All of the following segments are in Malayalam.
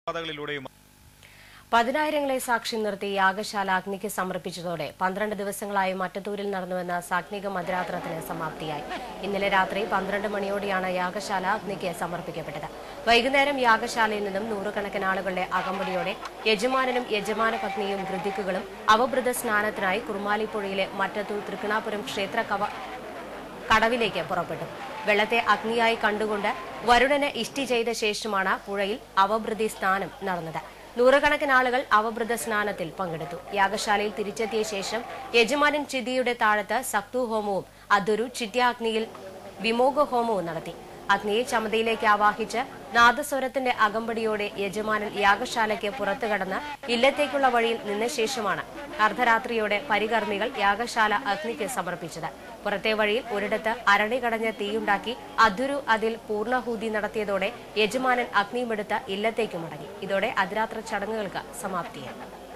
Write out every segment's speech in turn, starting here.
പാതകളിലൂടെയും പതിനായിരങ്ങളെ സാക്ഷി നിർത്തി യാഗശാല അഗ്നിക്ക് സമർപ്പിച്ചതോടെ പന്ത്രണ്ട് ദിവസങ്ങളായി മറ്റത്തൂരിൽ നടന്നുവെന്ന സാഗ്നിക മധുരാത്രത്തിന് സമാപ്തിയായി ഇന്നലെ രാത്രി പന്ത്രണ്ട് മണിയോടെയാണ് യാഗശാല അഗ്നിക്ക് സമർപ്പിക്കപ്പെട്ടത് വൈകുന്നേരം യാഗശാലയിൽ നിന്നും നൂറുകണക്കിന് ആളുകളുടെ അകമ്പടിയോടെ യജമാനനും യജമാന പത്നിയും ഗൃതിക്കുകളും അവഭൃത സ്നാനത്തിനായി കുറുമാലിപ്പുഴയിലെ മറ്റത്തൂർ തൃക്കണാപുരം ക്ഷേത്ര കവ കടവിലേക്ക് പുറപ്പെട്ടു വെള്ളത്തെ അഗ്നിയായി കണ്ടുകൊണ്ട് വരുണന് ഇഷ്ടി ചെയ്ത ശേഷമാണ് പുഴയിൽ അവഭൃതി സ്നാനം നടന്നത് നൂറുകണക്കിന് ആളുകൾ അവഭൃത സ്നാനത്തിൽ പങ്കെടുത്തു യാഗശാലയിൽ തിരിച്ചെത്തിയ ശേഷം യജമാനൻ ചിതിയുടെ താഴത്ത് സക്തു ഹോമവും അതൊരു ചിത്യാഗ്നിയിൽ വിമോക ഹോമവും നടത്തി അഗ്നിയെ ചമതയിലേക്ക് ആവാഹിച്ച് നാദസ്വരത്തിന്റെ അകമ്പടിയോടെ യജമാനൻ യാഗശാലയ്ക്ക് പുറത്തു കടന്ന് ഇല്ലത്തേക്കുള്ള വഴിയിൽ നിന്ന ശേഷമാണ് അർദ്ധരാത്രിയോടെ പരികർമ്മികൾ യാഗശാല അഗ്നിക്ക് സമർപ്പിച്ചത് പുറത്തെ വഴിയിൽ ഒരിടത്ത് അരണി കടഞ്ഞ തീയുണ്ടാക്കി അധുരു അതിൽ പൂർണ്ണഹൂതി നടത്തിയതോടെ യജമാനൻ അഗ്നിയുമെടുത്ത് ഇല്ലത്തേക്ക് മടങ്ങി ഇതോടെ അതിരാത്ര ചടങ്ങുകൾക്ക് സമാപ്തിയായി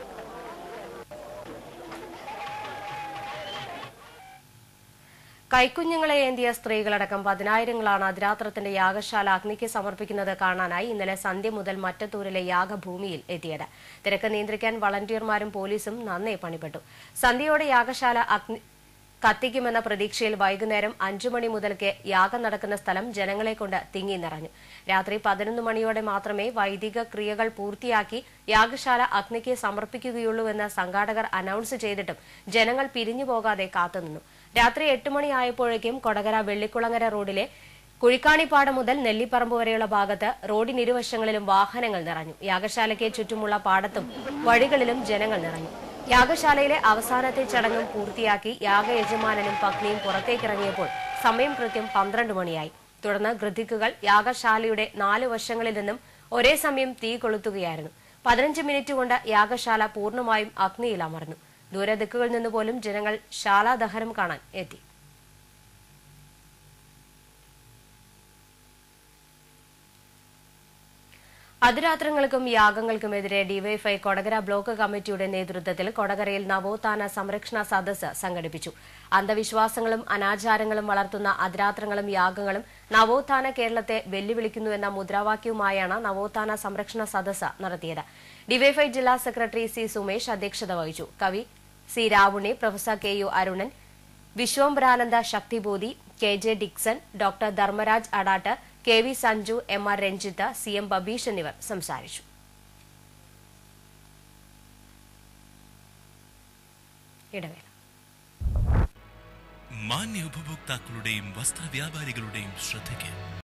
കൈക്കുഞ്ഞുങ്ങളെ ഏന്തിയ സ്ത്രീകളടക്കം പതിനായിരങ്ങളാണ് അതിരാത്രത്തിന്റെ യാഗശാല അഗ്നിക്ക് സമർപ്പിക്കുന്നത് കാണാനായി ഇന്നലെ സന്ധ്യ മുതൽ മറ്റത്തൂരിലെ യാഗഭൂമിയിൽ എത്തിയത് തിരക്ക് നിയന്ത്രിക്കാൻ വളണ്ടിയർമാരും പോലീസും നന്നേ പണിപ്പെട്ടു സന്ധ്യയോടെ യാഗശാല അഗ്നി കത്തിക്കുമെന്ന പ്രതീക്ഷയിൽ വൈകുന്നേരം അഞ്ചു മണി മുതൽക്ക് യാഗം നടക്കുന്ന സ്ഥലം ജനങ്ങളെ കൊണ്ട് തിങ്ങി നിറഞ്ഞു രാത്രി പതിനൊന്ന് മണിയോടെ മാത്രമേ വൈദിക ക്രിയകൾ പൂർത്തിയാക്കി യാഗശാല അഗ്നിക്ക് സമർപ്പിക്കുകയുള്ളൂവെന്ന് സംഘാടകർ അനൌൺസ് ചെയ്തിട്ടും ജനങ്ങൾ പിരിഞ്ഞു പോകാതെ കാത്തുനിന്നു രാത്രി എട്ട് മണിയായപ്പോഴേക്കും കൊടകര വെള്ളിക്കുളങ്ങര റോഡിലെ കുഴിക്കാണിപ്പാടം മുതൽ നെല്ലിപ്പറമ്പ് വരെയുള്ള ഭാഗത്ത് റോഡിനിരുവശങ്ങളിലും വാഹനങ്ങൾ നിറഞ്ഞു യാഗശാലയ്ക്ക് ചുറ്റുമുള്ള പാടത്തും വഴികളിലും ജനങ്ങൾ നിറഞ്ഞു യാഗശാലയിലെ അവസാനത്തെ ചടങ്ങും പൂർത്തിയാക്കി യാഗ യജമാനനും പത്നിയും പുറത്തേക്കിറങ്ങിയപ്പോൾ സമയം കൃത്യം പന്ത്രണ്ട് മണിയായി തുടർന്ന് ഗൃതിക്കുകൾ യാഗശാലയുടെ നാല് വശങ്ങളിൽ നിന്നും ഒരേ സമയം തീ കൊളുത്തുകയായിരുന്നു പതിനഞ്ച് മിനിറ്റ് കൊണ്ട് യാഗശാല പൂർണ്ണമായും അഗ്നിയിൽ അമർന്നു ദൂരദിക്കുകളിൽ നിന്ന് പോലും ജനങ്ങൾ ശാലാദഹനം കാണാൻ എത്തി അതിരാത്രങ്ങൾക്കും യാഗങ്ങൾക്കുമെതിരെ ഡിവൈഎഫ്ഐ കൊടകര ബ്ലോക്ക് കമ്മിറ്റിയുടെ നേതൃത്വത്തിൽ കൊടകരയിൽ നവോത്ഥാന സംരക്ഷണ സദസ്സ് സംഘടിപ്പിച്ചു അന്ധവിശ്വാസങ്ങളും അനാചാരങ്ങളും വളർത്തുന്ന അതിരാത്രങ്ങളും യാഗങ്ങളും നവോത്ഥാന കേരളത്തെ വെല്ലുവിളിക്കുന്നുവെന്ന മുദ്രാവാക്യവുമായാണ് നവോത്ഥാന സംരക്ഷണ സദസ്സ് നടത്തിയത് ഡിവൈഎഫ്ഐ ജില്ലാ സെക്രട്ടറി സി സുമേഷ് അധ്യക്ഷത വഹിച്ചു കവി C Ravunni professor K U Arunan Vishwambharananda Shaktibodhi K J Dixon doctor Dharmaraj Adat K V Sanju M R Ranjith C M Babeesh എന്നിവർ സംസാരിച്ചു ഇടവേള മാന്യ ഉപഭോക്താക്കളുടെയും വസ്ത്രവ്യാപാരികളുടെയും ശ്രദ്ധയ്ക്ക്